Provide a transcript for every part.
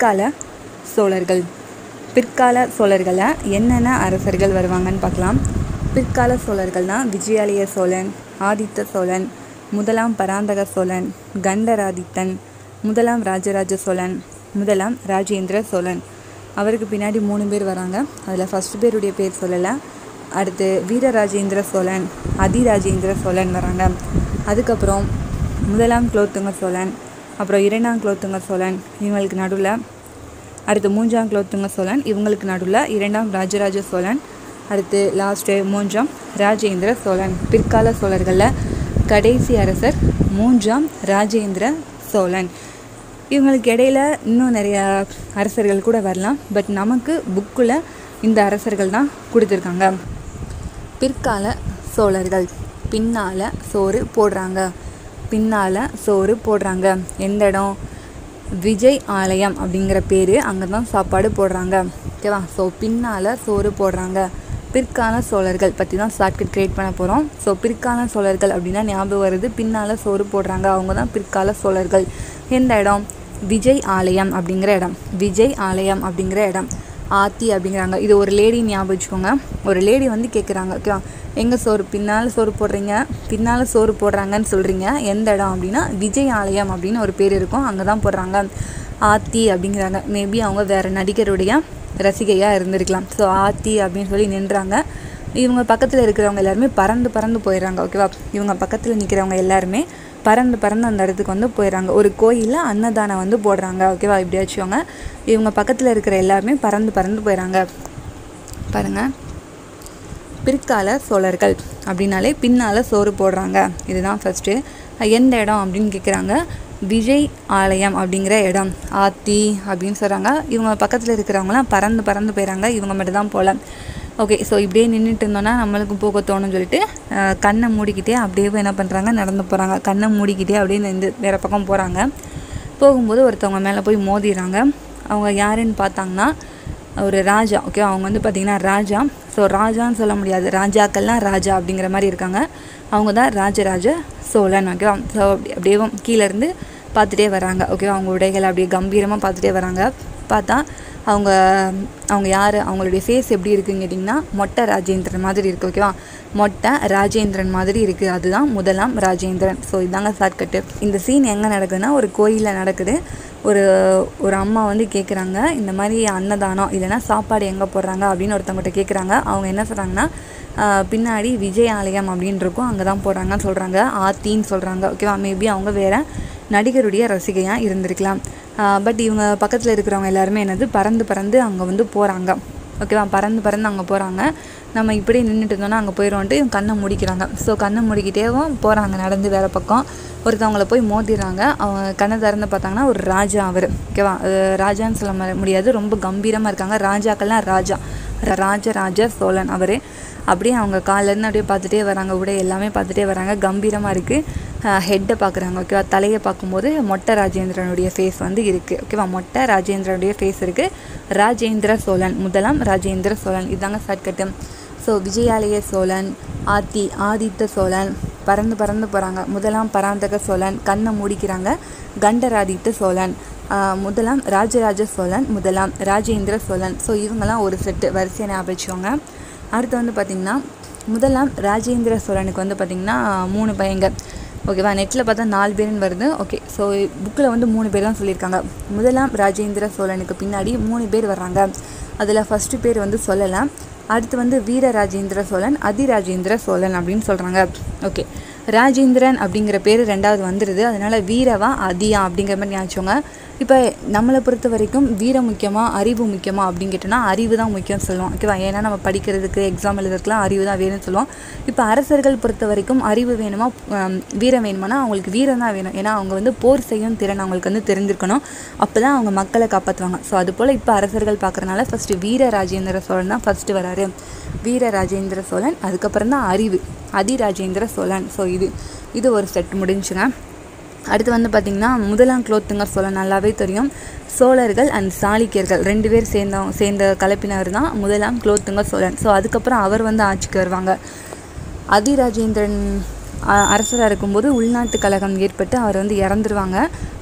பிற்கால சோழர்கள் பிற்கால சோழர்களில் என்னென்ன அரசர்கள் வருவாங்கன்னு பார்க்கலாம் பிற்கால சோழர்கள்னால் விஜயாலய சோழன் ஆதித்த சோழன் முதலாம் பராந்தக சோழன் கண்டராதித்தன் முதலாம் ராஜராஜ சோழன் முதலாம் ராஜேந்திர சோழன் அவருக்கு பின்னாடி மூணு பேர் வராங்க அதில் ஃபஸ்ட் பேருடைய பேர் சொல்லலை அடுத்து வீரராஜேந்திர சோழன் அதிராஜேந்திர சோழன் வராங்க அதுக்கப்புறம் முதலாம் குலோத்துங்க சோழன் அப்புறம் இரண்டாம் குலோத்துங்க சோழன் இவங்களுக்கு நடுவில் அடுத்து மூன்றாம் குலோத்துங்க சோழன் இவங்களுக்கு நடுவில் இரண்டாம் ராஜராஜ சோழன் அடுத்து லாஸ்ட்டு மூன்றாம் ராஜேந்திர சோழன் பிற்கால சோழர்களில் கடைசி அரசர் மூன்றாம் ராஜேந்திர சோழன் இவங்களுக்கு இடையில இன்னும் நிறைய அரசர்கள் கூட வரலாம் பட் நமக்கு புக்கில் இந்த அரசர்கள் தான் கொடுத்துருக்காங்க பிற்கால சோழர்கள் பின்னால் சோறு போடுறாங்க பின்னால் சோறு போடுறாங்க எந்த இடம் விஜய் ஆலயம் அப்படிங்கிற பேர் அங்கே தான் சாப்பாடு போடுறாங்க ஓகேவா ஸோ பின்னால் சோறு போடுறாங்க பிற்கால சோழர்கள் பற்றி தான் ஷார்ட்கட் க்ரியேட் பண்ண போகிறோம் ஸோ பிற்கால சோழர்கள் அப்படின்னா ஞாபகம் வருது பின்னால் சோறு போடுறாங்க அவங்க தான் பிற்கால சோழர்கள் எந்த இடம் விஜய் ஆலயம் அப்படிங்கிற இடம் விஜய் ஆலயம் அப்படிங்கிற இடம் ஆத்தி அப்படிங்கிறாங்க இது ஒரு லேடி ஞாபகம் வச்சுக்கோங்க ஒரு லேடி வந்து கேட்குறாங்க ஓகேவா எங்கே சோறு பின்னால் சோறு போடுறீங்க பின்னால் சோறு போடுறாங்கன்னு சொல்கிறீங்க எந்த இடம் அப்படின்னா விஜய் ஆலயம் அப்படின்னு ஒரு பேர் இருக்கும் அங்கே தான் போடுறாங்க ஆத்தி அப்படிங்கிறாங்க மேபி அவங்க வேறு நடிகருடைய ரசிகையாக இருந்திருக்கலாம் ஸோ ஆத்தி அப்படின்னு சொல்லி நின்றாங்க இவங்க பக்கத்தில் இருக்கிறவங்க எல்லாருமே பறந்து பறந்து போயிடுறாங்க ஓகேவா இவங்க பக்கத்தில் நிற்கிறவங்க எல்லாருமே பறந்து பறந்து அந்த இடத்துக்கு வந்து போயிடுறாங்க ஒரு கோயிலில் அன்னதானம் வந்து போடுறாங்க ஓகேவா இப்படி வச்சுக்கோங்க இவங்க பக்கத்தில் இருக்கிற எல்லாருமே பறந்து பறந்து போயிடுறாங்க பாருங்கள் பிற்கால சோழர்கள் அப்படின்னாலே பின்னால் சோறு போடுறாங்க இதுதான் ஃபஸ்ட்டு எந்த இடம் அப்படின்னு கேட்குறாங்க விஜய் ஆலயம் அப்படிங்கிற இடம் ஆத்தி அப்படின்னு சொல்கிறாங்க இவங்க பக்கத்தில் இருக்கிறவங்களாம் பறந்து பறந்து போயிடறாங்க இவங்க மட்டும் தான் போகல ஓகே ஸோ இப்படியே நின்றுட்டு இருந்தோன்னா நம்மளுக்கு போக தோணும்னு சொல்லிட்டு அஹ், கண்ணை மூடிக்கிட்டே அப்படியே என்ன பண்ணுறாங்க நடந்து போகிறாங்க கண்ணை மூடிக்கிட்டே அப்படியே இந்த வேறு பக்கம் போகிறாங்க போகும்போது ஒருத்தவங்க மேலே போய் மோதிடுறாங்க அவங்க யாருன்னு பார்த்தாங்கன்னா ஒரு ராஜா ஓகே அவங்க வந்து பார்த்திங்கன்னா ராஜா ஸோ ராஜான்னு சொல்ல முடியாது ராஜாக்கள்லாம் ராஜா அப்படிங்கிற மாதிரி இருக்காங்க அவங்க தான் ராஜராஜ சோழன் ஓகேவா ஸோ அப்படி அப்படியே கீழேருந்து பார்த்துட்டே வராங்க ஓகேவா அவங்க உடைகளை அப்படியே கம்பீரமாக பார்த்துட்டே வராங்க பார்த்தா அவங்க அவங்க யார் அவங்களுடைய ஃபேஸ் எப்படி இருக்குன்னு கேட்டிங்கன்னா மொட்டை ராஜேந்திரன் மாதிரி இருக்குது ஓகேவா மொட்டை ராஜேந்திரன் மாதிரி இருக்குது அதுதான் முதலாம் ராஜேந்திரன் ஸோ இதாங்க ஷார்ட்கட்டு இந்த சீன் எங்கே நடக்குதுன்னா ஒரு கோயிலில் நடக்குது ஒரு ஒரு அம்மா வந்து கேட்குறாங்க இந்த மாதிரி அன்னதானம் இல்லைன்னா சாப்பாடு எங்கே போடுறாங்க அப்படின்னு ஒருத்தவங்ககிட்ட கேட்குறாங்க அவங்க என்ன சொல்கிறாங்கன்னா ஆஹ் பின்னாடி விஜய் ஆலயம் அப்படின்னு இருக்கும் அங்கே தான் போடுறாங்கன்னு சொல்கிறாங்க ஆத்தின்னு சொல்கிறாங்க ஓகேவா மேபி அவங்க வேறு நடிகருடைய ரசிகையாக இருந்திருக்கலாம் பட் இவங்க பக்கத்தில் இருக்கிறவங்க எல்லாருமே என்னது பறந்து பறந்து அங்கே வந்து போகிறாங்க ஓகேவா பறந்து பறந்து அங்கே போகிறாங்க நம்ம இப்படியே நின்றுட்டு இருந்தோம்னா அங்கே போயிடுவோன்ட்டு இவங்க கண்ணை முடிக்கிறாங்க ஸோ கண்ணை மூடிக்கிட்டேவும் போகிறாங்க நடந்து வேறு பக்கம் ஒருத்தவங்கள போய் மோதிடுறாங்க அவங்க கண்ணை திறந்து பார்த்தாங்கன்னா ஒரு ராஜா அவர் ஓகேவா அது ராஜான்னு சொல்ல ம- முடியாது ரொம்ப கம்பீரமாக இருக்காங்க ராஜாக்கள்லாம் ராஜா ராஜராஜ சோழன் அவர் அப்படியே அவங்க கால்லேருந்து அப்படியே பார்த்துட்டே வராங்க உடை எல்லாமே பார்த்துட்டே வராங்க கம்பீரமாக இருக்குது ஹெட்டை பார்க்குறாங்க ஓகேவா தலையை பார்க்கும்போது மொட்டை ராஜேந்திரனுடைய ஃபேஸ் வந்து இருக்குது ஓகேவா மொட்டை ராஜேந்திரனுடைய ஃபேஸ் இருக்குது ராஜேந்திர சோழன் முதலாம் ராஜேந்திர சோழன் இதாங்க ஷார்ட்கட்டு ஸோ விஜயாலய சோழன் ஆத்தி ஆதித்த சோழன் பறந்து பறந்து போகிறாங்க முதலாம் பராந்தக சோழன் கண்ணை மூடிக்கிறாங்க கண்டராதித்த சோழன் ஆஹ் முதலாம் ராஜராஜ சோழன் முதலாம் ராஜேந்திர சோழன் ஸோ இவங்கெல்லாம் ஒரு செட்டு வரிசையை ஞாபகம் வச்சுக்கோங்க அடுத்து வந்து பார்த்திங்கன்னா முதலாம் ராஜேந்திர சோழனுக்கு வந்து பார்த்திங்கன்னா மூணு பையங்க ஓகேவா நெட்டில் பார்த்தா நாலு பேருன்னு வருது ஓகே ஸோ புக்கில் வந்து மூணு பேர் தான் சொல்லியிருக்காங்க முதலாம் ராஜேந்திர சோழனுக்கு பின்னாடி மூணு பேர் வர்றாங்க அதில் ஃபஸ்ட்டு பேர் வந்து சொல்லலாம் அடுத்து வந்து வீர ராஜேந்திர சோழன் அதிராஜேந்திர சோழன் அப்படின்னு சொல்கிறாங்க ஓகே ராஜேந்திரன் அப்படிங்கிற பேர் ரெண்டாவது வந்துடுது அதனால் வீரவா அதியா அப்படிங்கிற மாதிரி ஞாபகம் இப்போ நம்மளை பொறுத்த வரைக்கும் வீரம் முக்கியமா அறிவு முக்கியமா அப்படின்னு கேட்டோம்னா அறிவு தான் முக்கியம் சொல்லுவோம் ஓகேவா ஏன்னா நம்ம படிக்கிறதுக்கு எக்ஸாம் எழுதுறதுக்குலாம் அறிவு தான் வேணும்னு சொல்லுவோம் இப்போ அரசர்கள் பொறுத்த வரைக்கும் அறிவு வேணுமா ஆம், வீரம் வேணுமானா அவங்களுக்கு வீரம் தான் வேணும் ஏன்னா அவங்க வந்து போர் செய்யும் திறன் அவங்களுக்கு வந்து தெரிஞ்சிருக்கணும் அப்போ தான் அவங்க மக்களை காப்பாற்றுவாங்க ஸோ அதுபோல் இப்போ அரசர்கள் பார்க்குறனால ஃபஸ்ட்டு வீர ராஜேந்திர சோழன் தான் ஃபஸ்ட்டு வராரு வீர ராஜேந்திர சோழன் அதுக்கப்புறம் தான் அறிவு அதிராஜேந்திர சோழன் ஸோ இது இது ஒரு செட் முடிஞ்சுங்க அடுத்து வந்து பார்த்திங்கன்னா முதலாம் குலோத்துங்க சோழன் நல்லாவே தெரியும் சோழர்கள் அண்ட் சாளுக்கியர்கள் ரெண்டு பேர் சேர்ந்த சேர்ந்த கலப்பினர் தான் முதலாம் குலோத்துங்க சோழன் ஸோ அதுக்கப்புறம் அவர் வந்து ஆட்சிக்கு வருவாங்க அதிராஜேந்திரன் அ- அரசராக இருக்கும்போது உள்நாட்டு கழகம் ஏற்பட்டு அவர் வந்து இறந்துருவாங்க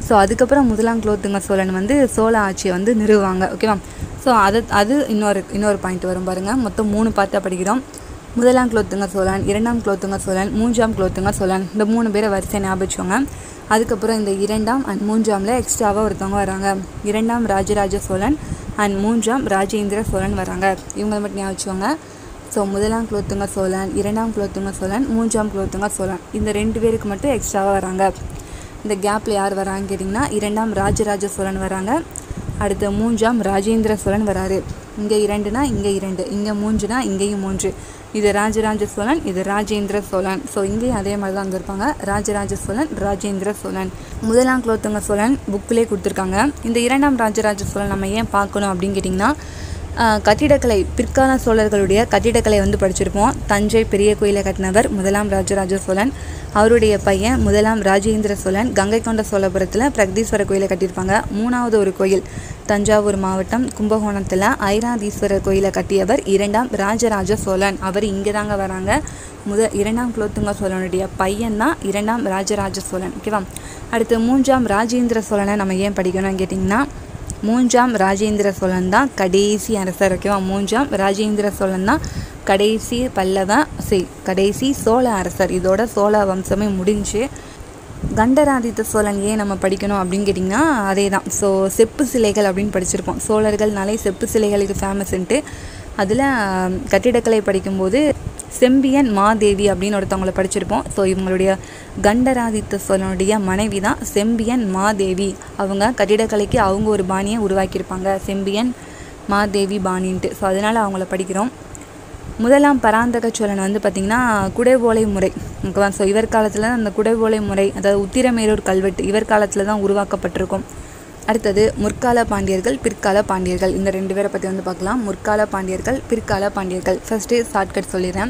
ஸோ அதுக்கப்புறம் முதலாம் குலோத்துங்க சோழன் வந்து சோழ ஆட்சியை வந்து நிறுவுவாங்க ஓகேவா ஸோ அது அது இன்னொரு இன்னொரு பாயிண்ட் வரும் பாருங்கள் மொத்தம் மூணு பார்ட்டாக படிக்கிறோம் முதலாம் குலோத்துங்க சோழன் இரண்டாம் குலோத்துங்க சோழன் மூன்றாம் குலோத்துங்க சோழன் இந்த மூணு பேரை வரிசை ஞாபகம் வச்சுக்கோங்க அதுக்கப்புறம் இந்த இரண்டாம் அண்ட் மூன்றாமில் எக்ஸ்ட்ராவாக ஒருத்தவங்க வராங்க இரண்டாம் ராஜராஜ சோழன் அண்ட் மூன்றாம் ராஜேந்திர சோழன் வராங்க இவங்களை மட்டும் ஞாபகம் வச்சுக்கோங்க ஸோ முதலாம் குலோத்துங்க சோழன் இரண்டாம் குலோத்துங்க சோழன் மூன்றாம் குலோத்துங்க சோழன் இந்த ரெண்டு பேருக்கு மட்டும் எக்ஸ்ட்ராவாக வராங்க இந்த கேப்பில் யார் வராங்கன்னு கேட்டிங்கன்னா இரண்டாம் ராஜராஜ சோழன் வராங்க அடுத்து மூன்றாம் ராஜேந்திர சோழன் வராரு இங்கே இரண்டுனா இங்கே இரண்டு இங்கே மூன்றுனா இங்கேயும் மூன்று இது ராஜராஜ சோழன் இது ராஜேந்திர சோழன் ஸோ இங்கேயும் அதே மாதிரி தான் வந்திருப்பாங்க ராஜராஜ சோழன் ராஜேந்திர சோழன் முதலாம் குலோத்துங்க சோழன் புக்கிலே கொடுத்துருக்காங்க இந்த இரண்டாம் ராஜராஜ சோழன் நம்ம ஏன் பார்க்கணும் அப்படின்னு கேட்டிங்கன்னா ஆஹ் கட்டிடக்கலை பிற்கால சோழர்களுடைய கட்டிடக்கலை வந்து படிச்சிருப்போம் தஞ்சை பெரிய கோயிலை கட்டினவர் முதலாம் ராஜராஜ சோழன் அவருடைய பையன் முதலாம் ராஜேந்திர சோழன் கங்கை கொண்ட சோழபுரத்தில் பிரகதீஸ்வரர் கோயிலை கட்டியிருப்பாங்க மூணாவது ஒரு கோயில் தஞ்சாவூர் மாவட்டம் கும்பகோணத்தில் ஐராதீஸ்வரர் கோயிலை கட்டியவர் இரண்டாம் ராஜராஜ சோழன் அவர் இங்கே தாங்க வராங்க முத இரண்டாம் குலோத்துங்க சோழனுடைய பையன் தான் இரண்டாம் ராஜராஜ சோழன் ஓகேவா அடுத்து மூன்றாம் ராஜேந்திர சோழனை நம்ம ஏன் படிக்கணும்னு கேட்டிங்கன்னா மூன்றாம் ராஜேந்திர சோழன் தான் கடைசி அரசர் ஓகேவா மூன்றாம் ராஜேந்திர சோழன் தான் கடைசி பல்லவ சி கடைசி சோழ அரசர் இதோட சோழ வம்சமே முடிஞ்சு கண்டராதித்த சோழன் ஏன் நம்ம படிக்கணும் அப்படின்னு கேட்டிங்கன்னா அதே தான் ஸோ செப்பு சிலைகள் அப்படின்னு படிச்சிருப்போம் சோழர்கள்னாலே செப்பு சிலைகளுக்கு ஃபேமஸ்ன்ட்டு அதில் கட்டிடக்கலை படிக்கும்போது செம்பியன் மாதேவி அப்படின்னு ஒருத்தவங்கள படிச்சிருப்போம் ஸோ இவங்களுடைய கண்டராதித்த சோழனுடைய மனைவி தான் செம்பியன் மாதேவி அவங்க கட்டிடக்கலைக்கு அவங்க ஒரு பாணியை உருவாக்கியிருப்பாங்க செம்பியன் மாதேவி பாணின்ட்டு ஸோ அதனால் அவங்கள படிக்கிறோம் முதலாம் பராந்தக சோழன் வந்து பார்த்திங்கன்னா குடைவோலை முறை ஓகேவா ஸோ இவர் காலத்தில் அந்த குடைவோலை முறை அதாவது உத்திரமேரூர் கல்வெட்டு இவர் காலத்தில் தான் உருவாக்கப்பட்டிருக்கும் அடுத்தது முற்கால பாண்டியர்கள் பிற்கால பாண்டியர்கள் இந்த ரெண்டு பேரை பற்றி வந்து பார்க்கலாம் முற்கால பாண்டியர்கள் பிற்கால பாண்டியர்கள் ஃபஸ்ட்டு ஷார்ட்கட் சொல்லிடுறேன்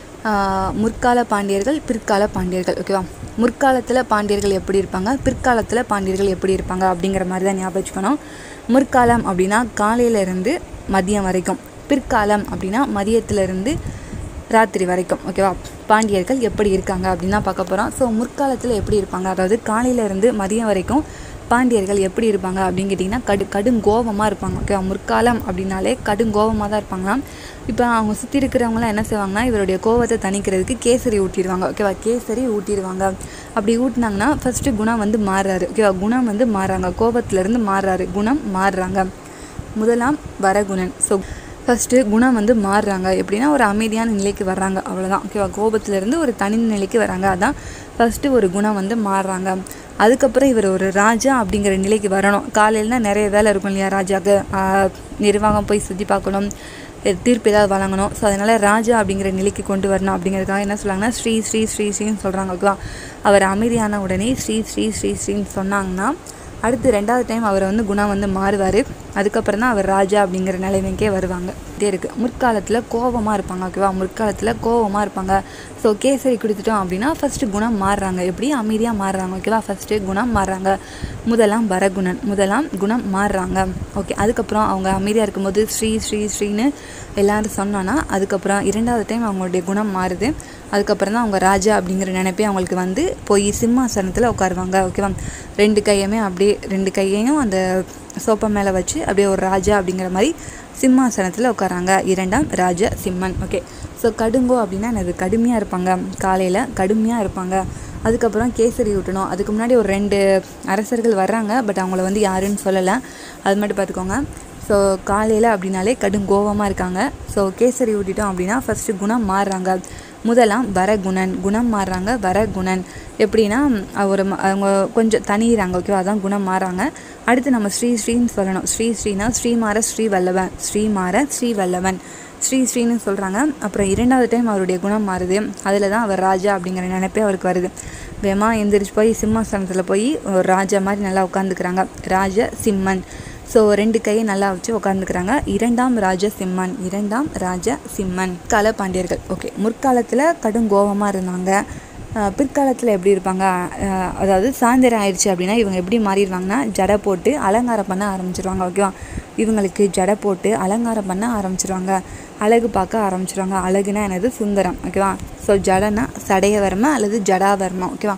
ஆஹ் முற்கால பாண்டியர்கள் பிற்கால பாண்டியர்கள் ஓகேவா முற்காலத்தில் பாண்டியர்கள் எப்படி இருப்பாங்க பிற்காலத்தில் பாண்டியர்கள் எப்படி இருப்பாங்க அப்படிங்கிற மாதிரி தான் ஞாபகம் வச்சுக்கணும் முற்காலம் அப்படின்னா காலையிலேருந்து மதியம் வரைக்கும் பிற்காலம் அப்படின்னா மதியத்திலிருந்து ராத்திரி வரைக்கும் ஓகேவா பாண்டியர்கள் எப்படி இருக்காங்க அப்படின்னு தான் பார்க்க போகிறோம் ஸோ முற்காலத்தில் எப்படி இருப்பாங்க அதாவது காலையிலேருந்து மதியம் வரைக்கும் பாண்டியர்கள் எப்படி இருப்பாங்க அப்படின்னு கேட்டிங்கன்னா கடு கடும் கோபமாக இருப்பாங்க ஓகேவா முற்காலம் அப்படின்னாலே கடும் கோபமாக தான் இருப்பாங்களாம் இப்போ அவங்க சுற்றி இருக்கிறவங்களாம் என்ன செய்வாங்கன்னா இவருடைய கோவத்தை தணிக்கிறதுக்கு கேசரி ஊட்டிடுவாங்க ஓகேவா கேசரி ஊட்டிடுவாங்க அப்படி ஊட்டினாங்கன்னா ஃபஸ்ட்டு குணம் வந்து மாறுறாரு ஓகேவா குணம் வந்து மாறுறாங்க கோபத்திலேருந்து மாறுறாரு குணம் மாறுறாங்க முதலாம் வரகுணன் ஸோ ஃபஸ்ட்டு குணம் வந்து மாறுறாங்க எப்படின்னா ஒரு அமைதியான நிலைக்கு வர்றாங்க அவ்வளோதான் ஓகேவா கோபத்திலேருந்து ஒரு தனி நிலைக்கு வராங்க அதான் ஃபஸ்ட்டு ஒரு குணம் வந்து மாறுறாங்க அதுக்கப்புறம் இவர் ஒரு ராஜா அப்படிங்கிற நிலைக்கு வரணும் காலையிலனா நிறைய வேலை இருக்கும் இல்லையா ராஜாக்கு ஆஹ் நிர்வாகம் போய் சுற்றி பார்க்கணும் எ- தீர்ப்பு ஏதாவது வழங்கணும் ஸோ அதனால் ராஜா அப்படிங்கிற நிலைக்கு கொண்டு வரணும் அப்படிங்கிறதுக்காக என்ன சொல்கிறாங்கன்னா ஸ்ரீ ஸ்ரீ ஸ்ரீ ஸ்ரீன்னு சொல்கிறாங்க ஓகேவா அவர் அமைதியான உடனே ஸ்ரீ ஸ்ரீ ஸ்ரீ ஸ்ரீன்னு சொன்னாங்கன்னா அடுத்து ரெண்டாவது டைம் அவர் வந்து குணம் வந்து மாறுவார் அதுக்கப்புறம் தான் அவர் ராஜா அப்படிங்கிற நிலைமைக்கே வருவாங்க இதே இருக்குது முற்காலத்தில் கோவமாக இருப்பாங்க ஓகேவா முற்காலத்தில் கோவமாக இருப்பாங்க ஸோ கேசரி கொடுத்துட்டோம் அப்படின்னா ஃபஸ்ட்டு குணம் மாறுறாங்க எப்படி அமைதியாக மாறுறாங்க ஓகேவா ஃபஸ்ட்டு குணம் மாறுறாங்க முதலாம் வரகுணன் முதலாம் குணம் மாறுறாங்க ஓகே அதுக்கப்புறம் அவங்க அமைதியாக இருக்கும்போது ஸ்ரீ ஸ்ரீ ஸ்ரீன்னு எல்லாரும் சொன்னோன்னா அதுக்கப்புறம் இரண்டாவது டைம் அவங்களுடைய குணம் மாறுது அதுக்கப்புறம் தான் அவங்க ராஜா அப்படிங்கிற நினைப்பே அவங்களுக்கு வந்து போய் சிம்மாசனத்தில் உட்காருவாங்க ஓகேவா ரெண்டு கையுமே அப்படியே ரெண்டு கையையும் அந்த சோப்பா மேலே வச்சு அப்படியே ஒரு ராஜா அப்படிங்கிற மாதிரி சிம்மாசனத்தில் உட்காராங்க இரண்டாம் ராஜ சிம்மன் ஓகே ஸோ கடுங்கோ அப்படின்னா என்னது கடுமையாக இருப்பாங்க காலையில் கடுமையாக இருப்பாங்க அதுக்கப்புறம் கேசரி ஊட்டணும் அதுக்கு முன்னாடி ஒரு ரெண்டு அரசர்கள் வர்றாங்க பட் அவங்கள வந்து யாருன்னு சொல்லலை அது மட்டும் பார்த்துக்கோங்க ஸோ காலையில் அப்படின்னாலே கடும் கோவமாக இருக்காங்க ஸோ கேசரி ஊட்டிட்டோம் அப்படின்னா ஃபஸ்ட்டு குணம் மாறுறாங்க முதலாம் வரகுணன் குணம் மாறுறாங்க வரகுணன் எப்படின்னா ஒரு ம- அவங்க கொஞ்சம் தனியிறாங்க ஓகேவா அதான் குணம் மாறாங்க அடுத்து நம்ம ஸ்ரீ ஸ்ரீன்னு சொல்லணும் ஸ்ரீ ஸ்ரீனா ஸ்ரீமார ஸ்ரீ வல்லவன் ஸ்ரீமார ஸ்ரீ வல்லவன் ஸ்ரீ ஸ்ரீன்னு சொல்கிறாங்க அப்புறம் இரண்டாவது டைம் அவருடைய குணம் மாறுது அதில் தான் அவர் ராஜா அப்படிங்கிற நினைப்பே அவருக்கு வருது வேமா எந்திரிச்சு போய் சிம்மாசனத்தில் போய் ஒரு ராஜா மாதிரி நல்லா உட்காந்துக்கிறாங்க ராஜ சிம்மன் ஸோ ரெண்டு கையை நல்லா வச்சு உட்காந்துக்கிறாங்க இரண்டாம் ராஜ சிம்மன் இரண்டாம் ராஜ சிம்மன் கால பாண்டியர்கள் ஓகே முற்காலத்தில் கடும் கோபமாக இருந்தாங்க அஹ் பிற்காலத்தில் எப்படி இருப்பாங்க அஹ் அதாவது சாயந்தரம் ஆயிடுச்சு அப்படின்னா இவங்க எப்படி மாறிடுவாங்கன்னா ஜடை போட்டு அலங்காரம் பண்ண ஆரம்பிச்சிருவாங்க ஓகேவா இவங்களுக்கு ஜடை போட்டு அலங்காரம் பண்ண ஆரம்பிச்சிருவாங்க அழகு பார்க்க ஆரம்பிச்சிருவாங்க அழகுனா என்னது சுந்தரம் ஓகேவா ஸோ ஜடனா சடையவர்ம அல்லது ஜடாவர்மம் ஓகேவா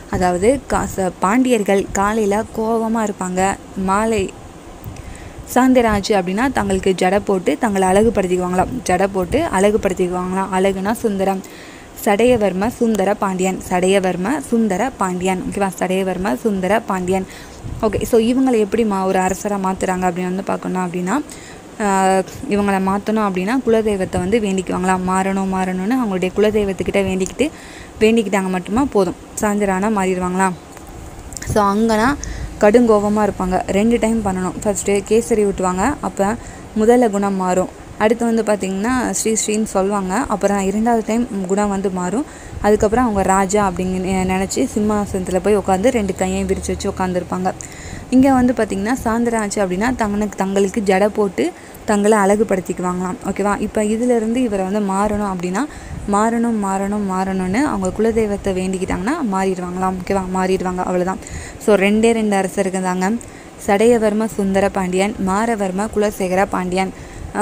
அதாவது கா ச- பாண்டியர்கள் காலையில் கோபமாக இருப்பாங்க மாலை சாயந்தரம் ஆச்சு அப்படின்னா தங்களுக்கு ஜடை போட்டு தங்களை அழகுபடுத்திக்குவாங்களாம் ஜடை போட்டு அழகுபடுத்திக்குவாங்களாம் அழகுனா சுந்தரம் சடையவர்ம சுந்தர பாண்டியன் சடையவர்ம சுந்தர பாண்டியன் ஓகேவா சடையவர்ம சுந்தர பாண்டியன் ஓகே ஸோ இவங்களை எப்படி மா ஒரு அரசராக மாற்றுறாங்க அப்படின்னு வந்து பார்க்கணும் அப்படின்னா ஆஹ் இவங்களை மாற்றணும் அப்படின்னா குலதெய்வத்தை வந்து வேண்டிக்குவாங்களாம் மாறணும் மாறணும்னு அவங்களுடைய குலதெய்வத்துக்கிட்ட வேண்டிக்கிட்டு வேண்டிக்கிட்டாங்க மட்டுமா போதும் சாயந்தரம் ஆனால் மாறிடுவாங்களாம் ஸோ அங்கேனா கடுங்கோபமாக இருப்பாங்க ரெண்டு டைம் பண்ணணும் ஃபஸ்ட்டு கேசரி ஊட்டுவாங்க அப்போ முதல்ல குணம் மாறும் அடுத்து வந்து பார்த்திங்கன்னா ஸ்ரீ ஸ்ரீன்னு சொல்லுவாங்க அப்புறம் இரண்டாவது டைம் குணம் வந்து மாறும் அதுக்கப்புறம் அவங்க ராஜா அப்படிங்க நினச்சி சிம்மாசனத்தில் போய் உட்காந்து ரெண்டு கையையும் விரித்து வச்சு உட்காந்துருப்பாங்க இங்கே வந்து பார்த்திங்கன்னா சாயந்தரம் ஆச்சு அப்படின்னா தங்களுக்கு தங்களுக்கு ஜடை போட்டு தங்களை அழகுபடுத்திக்குவாங்களாம் ஓகேவா இப்போ இதிலிருந்து இவரை வந்து மாறணும் அப்படின்னா மாறணும் மாறணும் மாறணும்னு அவங்க குலதெய்வத்தை வேண்டிக்கிட்டாங்கன்னா மாறிடுவாங்களாம் ஓகேவா மாறிடுவாங்க அவ்வளோதான் ஸோ ரெண்டே ரெண்டு அரசருக்கு தாங்க சடையவர்ம சுந்தர பாண்டியன் மாரவர்ம குலசேகர பாண்டியன்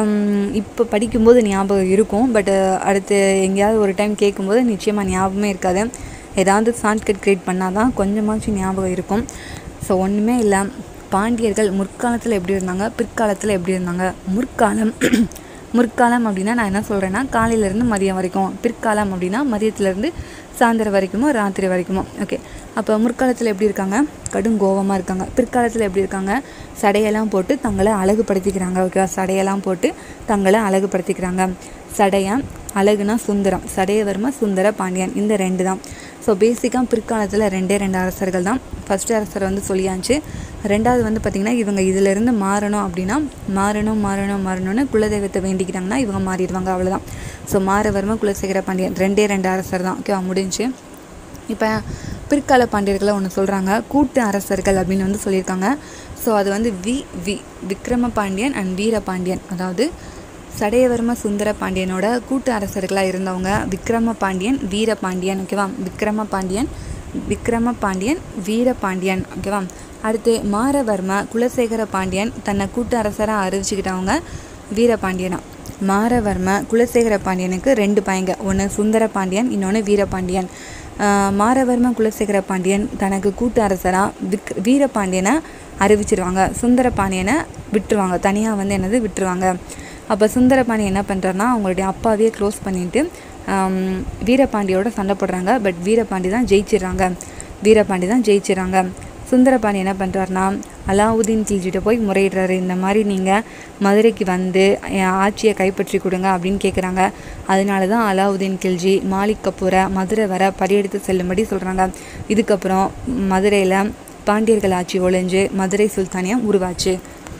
இப்போ படிக்கும்போது ஞாபகம் இருக்கும் பட் அடுத்து எங்கேயாவது ஒரு டைம் கேட்கும்போது நிச்சயமாக ஞாபகமே இருக்காது ஏதாவது ஷார்ட்கட் கிரியேட் பண்ணால் தான் கொஞ்சமாச்சும் ஞாபகம் இருக்கும் ஸோ ஒன்றுமே இல்லை பாண்டியர்கள் முற்காலத்தில் எப்படி இருந்தாங்க பிற்காலத்தில் எப்படி இருந்தாங்க முற்காலம் முற்காலம் அப்படின்னா நான் என்ன சொல்கிறேன்னா காலையிலேருந்து மதியம் வரைக்கும் பிற்காலம் அப்படின்னா மதியத்துலேருந்து சாயந்தரம் வரைக்குமோ ராத்திரி வரைக்குமோ ஓகே அப்போ முற்காலத்தில் எப்படி இருக்காங்க கடும் கோவமாக இருக்காங்க பிற்காலத்தில் எப்படி இருக்காங்க சடையெல்லாம் போட்டு தங்களை அழகுபடுத்திக்கிறாங்க ஓகேவா சடையெல்லாம் போட்டு தங்களை அழகுபடுத்திக்கிறாங்க சடையன் அழகுனா சுந்தரம் சடையவர்ம சுந்தர பாண்டியன் இந்த ரெண்டு தான் ஸோ பேசிக்காக பிற்காலத்தில் ரெண்டே ரெண்டு அரசர்கள் தான் ஃபஸ்ட்டு அரசர் வந்து சொல்லியாச்சு ரெண்டாவது வந்து பார்த்திங்கன்னா இவங்க இதிலிருந்து மாறணும் அப்படின்னா மாறணும் மாறணும் மாறணும்னு குலதெய்வத்தை வேண்டிக்கிட்டாங்கன்னா இவங்க மாறிடுவாங்க அவ்வளோதான் ஸோ மாரவர்ம குலசேகர பாண்டியன் ரெண்டே ரெண்டு அரசர் தான் ஓகேவா முடிஞ்சு இப்போ பிற்கால பாண்டியர்களை ஒன்று சொல்கிறாங்க கூட்டு அரசர்கள் அப்படின்னு வந்து சொல்லியிருக்காங்க ஸோ அது வந்து வி வி விக்ரம பாண்டியன் அண்ட் வீர பாண்டியன் அதாவது சடையவர்ம சுந்தர பாண்டியனோட கூட்டு அரசர்களாக இருந்தவங்க விக்ரம பாண்டியன் வீர பாண்டியன் ஓகேவா விக்ரம பாண்டியன் விக்ரம பாண்டியன் வீர பாண்டியன் ஓகேவா அடுத்து மாரவர்ம குலசேகர பாண்டியன் தன்னை கூட்டு அரசராக அறிவிச்சுக்கிட்டவங்க வீரபாண்டியனா மாரவர்ம குலசேகர பாண்டியனுக்கு ரெண்டு பையங்க ஒன்று சுந்தர பாண்டியன் இன்னொன்று வீரபாண்டியன் ஆஹ் மாரவர்ம குலசேகர பாண்டியன் தனக்கு கூட்டு அரசராக விக் வீரபாண்டியனை அறிவிச்சிருவாங்க சுந்தர பாண்டியனை விட்டுருவாங்க தனியாக வந்து என்னது விட்டுருவாங்க அப்போ சுந்தரபாண்டியன் என்ன பண்ணுறாருனா அவங்களுடைய அப்பாவே க்ளோஸ் பண்ணிட்டு ஆம், வீரபாண்டியோட சண்டை போடுறாங்க பட் வீரபாண்டி தான் ஜெயிச்சிடுறாங்க வீரபாண்டி தான் ஜெயிச்சிடுறாங்க சுந்தரபாண்டி என்ன பண்ணுறாருனா அலாவுதீன் கில்ஜிட்ட போய் முறையிடுறாரு இந்த மாதிரி நீங்கள் மதுரைக்கு வந்து என் ஆட்சியை கைப்பற்றி கொடுங்க அப்படின்னு கேட்குறாங்க அதனால தான் அலாவுதீன் கில்ஜி மாலிக் கபூரை மதுரை வர படையெடுத்து செல்லும்படி சொல்கிறாங்க இதுக்கப்புறம் மதுரையில் பாண்டியர்கள் ஆட்சி ஒழிஞ்சு மதுரை சுல்தானியம் உருவாச்சு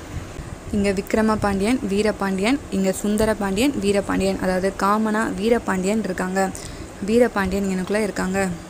இங்கே விக்ரம பாண்டியன் வீரபாண்டியன் இங்கே சுந்தர பாண்டியன் வீரபாண்டியன் அதாவது காமனா வீரபாண்டியன் இருக்காங்க வீரபாண்டியன் எனக்குள்ளே இருக்காங்க